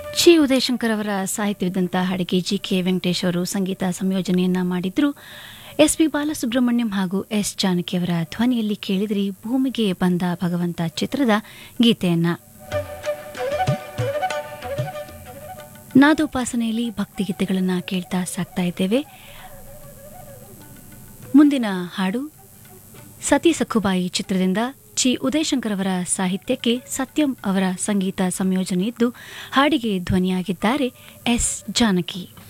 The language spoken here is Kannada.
ಚಿ ಉದಯಶಂಕರ್ ಅವರ ಸಾಹಿತ್ಯವಿದ್ದಂಥ ಹಾಡಿಗೆ ಜಿ ಕೆ ವೆಂಕಟೇಶ್ ಅವರು ಸಂಗೀತ ಸಂಯೋಜನೆಯನ್ನ ಮಾಡಿದ್ರು ಎಸ್ ಪಿ ಬಾಲಸುಬ್ರಹ್ಮಣ್ಯಂ ಹಾಗೂ ಎಸ್ ಜಾನಕಿ ಅವರ ಧ್ವನಿಯಲ್ಲಿ ಕೇಳಿದ್ರಿ ಭೂಮಿಗೆ ಬಂದ ಭಗವಂತ ಚಿತ್ರದ ಗೀತೆಯನ್ನ ನಾದೋಪಾಸನೆಯಲ್ಲಿ ಭಕ್ತಿಗೀತೆಗಳನ್ನು ಕೇಳ್ತಾ ಸಾಕ್ತಾ ಇದ್ದೇವೆ ಮುಂದಿನ ಹಾಡು ಸತಿ ಸಖುಬಾಯಿ ಚಿತ್ರದಿಂದ ಚಿ ಉದಯಶಂಕರ್ ಅವರ ಸಾಹಿತ್ಯಕ್ಕೆ ಸತ್ಯಂ ಅವರ ಸಂಗೀತ ಸಂಯೋಜನೆ ಇದ್ದು ಹಾಡಿಗೆ ಧ್ವನಿಯಾಗಿದ್ದಾರೆ ಎಸ್ ಜಾನಕಿ